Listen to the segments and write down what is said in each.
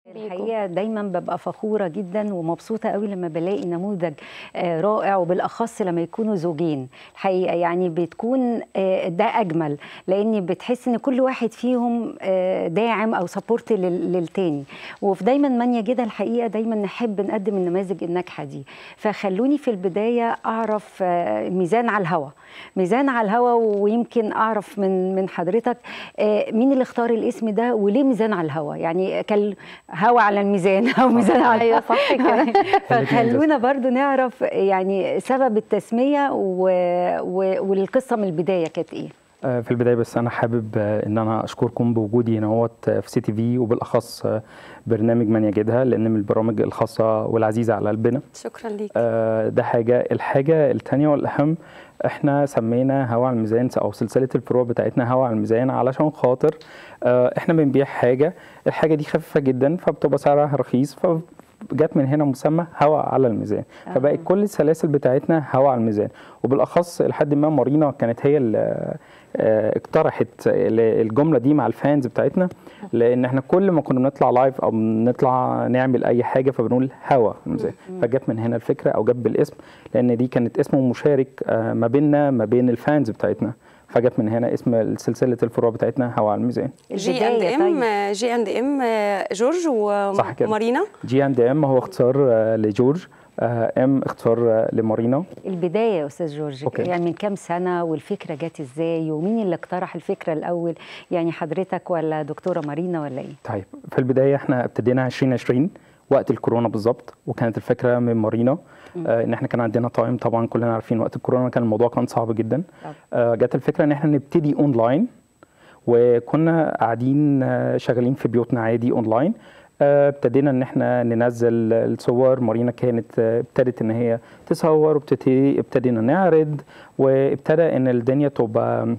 الحقيقه دايما ببقى فخوره جدا ومبسوطه قوي لما بلاقي نموذج آه، رائع وبالاخص لما يكونوا زوجين الحقيقه يعني بتكون آه، ده اجمل لان بتحس ان كل واحد فيهم آه، داعم او سبورت للتاني وفي دايما من يجدها الحقيقه دايما نحب نقدم النماذج الناجحه دي فخلوني في البدايه اعرف آه، ميزان على الهوا ميزان على الهوا ويمكن اعرف من من حضرتك آه، مين اللي اختار الاسم ده وليه ميزان على الهوا يعني كان هوا على الميزان او ميزان على ايوه الهوا صح كده فخلونا برضو نعرف يعني سبب التسميه و... و... والقصه من البدايه كانت ايه آه، في البدايه بس انا حابب آه، ان انا اشكركم بوجودي هنا هوت في سي تي في وبالاخص آه، برنامج من يجدها لان من البرامج الخاصه والعزيزه على قلبنا شكرا ليك آه، ده حاجه الحاجه الثانيه والاهم احنا سمينا هوا على الميزان او سلسله الفروع بتاعتنا هوا على الميزان علشان خاطر آه، احنا بنبيع حاجه الحاجه دي خفيفه جدا فبتبقى سعرها رخيص فجت من هنا مسمى هوا على الميزان آه. فبقت كل السلاسل بتاعتنا هوا على الميزان وبالاخص لحد ما مارينا كانت هي اللي آه، اقترحت ال- الجمله دي مع الفانز بتاعتنا لان احنا كل ما كنا بنطلع لايف او بنطلع نعمل اي حاجه فبنقول هوا الميزان فجت من هنا الفكره او جت بالاسم لان دي كانت اسم مشارك آه، ما بيننا ما بين الفانز بتاعتنا فجت من هنا اسم سلسله الفروع بتاعتنا هوا على الميزان جي اند البداية ام طيب. جي اند ام جورج صح كده. ومارينا جي اند ام هو اختصار آه، لجورج آه، ام اختصار آه، لمارينا البدايه يا استاذ جورج أوكي. يعني من كام سنه والفكره جت ازاي ومين اللي اقترح الفكره الاول يعني حضرتك ولا دكتوره مارينا ولا ايه طيب في البدايه احنا ابتدينا 2020 وقت الكورونا بالظبط وكانت الفكره من مارينا آه ان احنا كان عندنا تايم طبعا كلنا عارفين وقت الكورونا كان الموضوع كان صعب جدا طبعا. آه جت الفكره ان احنا نبتدي اونلاين وكنا قاعدين آه، شغالين في بيوتنا عادي اونلاين آه، ابتدينا ان احنا ننزل الصور مارينا كانت آه، ابتدت ان هي تصور وابتدي ابتدينا نعرض وابتدى ان الدنيا تبقى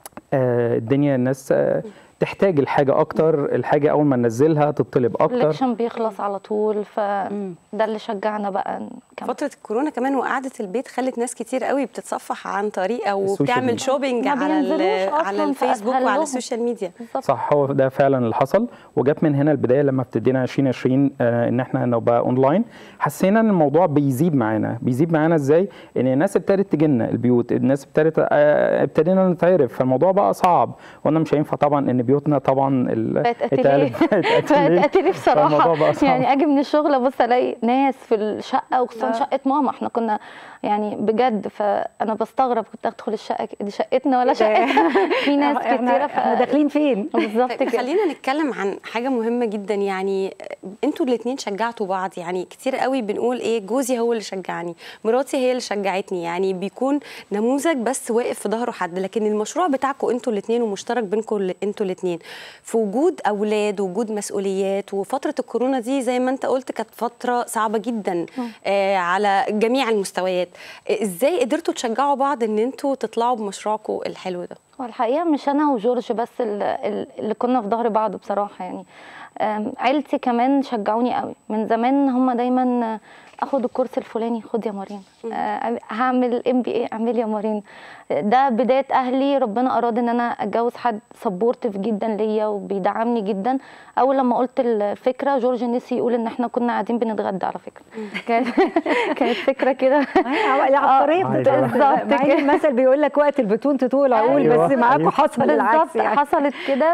آه، الدنيا الناس آه، تحتاج الحاجه اكتر الحاجه اول ما ننزلها تطلب اكتر الكولكشن بيخلص على طول فده اللي شجعنا بقى نكمل فترة الكورونا كمان وقعدة البيت خلت ناس كتير قوي بتتصفح عن طريق او السوشيال بتعمل ميديا. شوبينج ما على ال- بينزلوش على أصلاً، الفيسبوك فأسهل وعلى لهم. السوشيال ميديا بالظبط صح هو ده فعلا اللي حصل وجت من هنا البدايه لما ابتدينا 2020 آه، ان احنا نبقى اونلاين حسينا ان الموضوع بيزيد معانا بيزيد معانا ازاي ان الناس ابتدت تجي لنا البيوت الناس ابتدت آه، ابتدينا نتعرف فالموضوع بقى صعب وقلنا مش هينفع طبعا ان بيوتنا طبعا ال- بقت اتيليه اتقلب- بقت بقت اتيليه. اتيليه فالموضوع بصراحه بقى صعب. يعني اجي من الشغل ابص الاقي ناس في الشقه وخصوصا آه. شقه ماما احنا كنا يعني بجد فانا بستغرب كنت ادخل الشقه ك- دي شقتنا ولا شقتها في ناس احنا كتيره احنا ف... داخلين فين بالظبط طيب كده خلينا نتكلم عن حاجة مهمة جدا يعني انتوا الاتنين شجعتوا بعض يعني كتير قوي بنقول ايه جوزي هو اللي شجعني مراتي هي اللي شجعتني يعني بيكون نموذج بس واقف في ظهره حد لكن المشروع بتاعكم انتوا الاتنين ومشترك بينكم ال- انتوا الاتنين في وجود اولاد ووجود مسؤوليات وفترة الكورونا دي زي ما انت قلت كانت فترة صعبة جدا آه على جميع المستويات آه، ازاي قدرتوا تشجعوا بعض ان انتوا تطلعوا بمشروعكم الحلو ده والحقيقه مش انا وجورج بس ال- ال- اللي كنا في ظهر بعض بصراحه يعني أم، عيلتي كمان شجعوني قوي من زمان هم دايما آه، اخد الكورس الفلاني خد يا مارين آه، هعمل ام بي اي اعمل يا مارين ده بدايه اهلي ربنا اراد ان انا اتجوز حد سبورتيف جدا ليا وبيدعمني جدا اول لما قلت الفكره جورج نسي يقول ان احنا كنا قاعدين بنتغدى على فكره كانت كانت فكره كده العبقريه آه، بتطلع بالظبط مع إن كده. المثل بيقول لك وقت البتون تطول عقول أيوة، بس معاكم أيوة. حصل العكس بالظبط يعني حصلت كده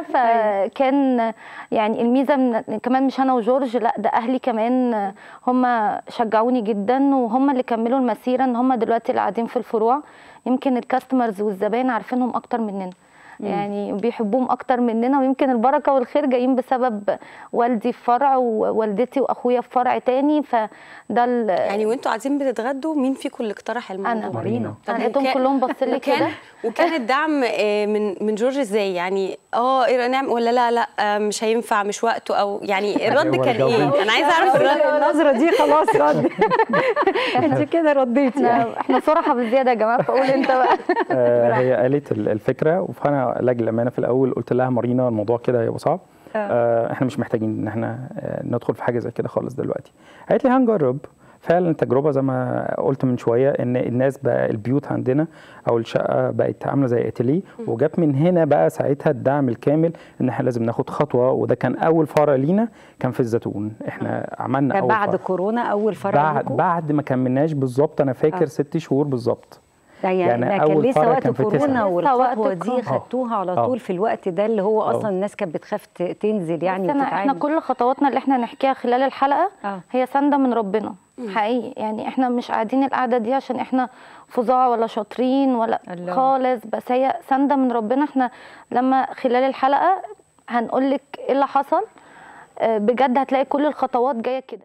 فكان يعني الميزه من كمان مش انا وجورج لا ده اهلي كمان هم شجعوني جدا وهم اللي كملوا المسيره ان هم دلوقتي اللي قاعدين في الفروع يمكن الكاستمرز والزباين عارفينهم اكتر مننا يعني بيحبوهم اكتر مننا ويمكن البركه والخير جايين بسبب والدي في فرع ووالدتي واخويا في فرع تاني فده ال- يعني وانتوا قاعدين بتتغدوا مين فيكم اللي اقترح الموضوع انا مارينا. طب انا لقيتهم وكان- كلهم باصين لي وكان كده وكان الدعم آه، من من جورج ازاي يعني اه ايه رأي نعمل ولا لا لا آه، مش هينفع مش وقته او يعني الرد هو كان الجو. ايه انا عايزه اعرف الرد النظره دي خلاص رد انت كده رديتي يعني. احنا احنا صراحه بالزياده يا جماعه فقول انت بقى آه، هي قالت ال- الفكره فانا لاجل الامانه في الاول قلت لها مارينا الموضوع كده هيبقى صعب آه، احنا مش محتاجين ان احنا آه، ندخل في حاجه زي كده خالص دلوقتي قالت لي هنجرب فعلا التجربه زي ما قلت من شويه ان الناس بقى البيوت عندنا او الشقه بقت عامله زي اتيليه وجت من هنا بقى ساعتها الدعم الكامل ان احنا لازم ناخد خطوه وده كان اول فرع لينا كان في الزيتون احنا عملنا ده اول بعد فرع. كورونا اول فرع بعد ليكوا؟ بعد ما كملناش بالظبط انا فاكر آه. ست شهور بالظبط ده يعني, يعني ده كان أول لسه فرع وقت كان في كورونا تسعة. لسه وقت والخطوه دي كورونا. خدتوها على آه. طول في الوقت ده اللي هو اصلا آه. الناس كانت بتخاف ت- تنزل يعني بس أنا احنا وتتعامل كل خطواتنا اللي احنا نحكيها خلال الحلقه آه. هي سنده من ربنا حقيقي يعني احنا مش قاعدين القعده دي عشان احنا فظاع ولا شاطرين ولا الله. خالص بس هي سنده من ربنا احنا لما خلال الحلقه هنقول لك ايه اللي حصل آه، بجد هتلاقي كل الخطوات جايه كده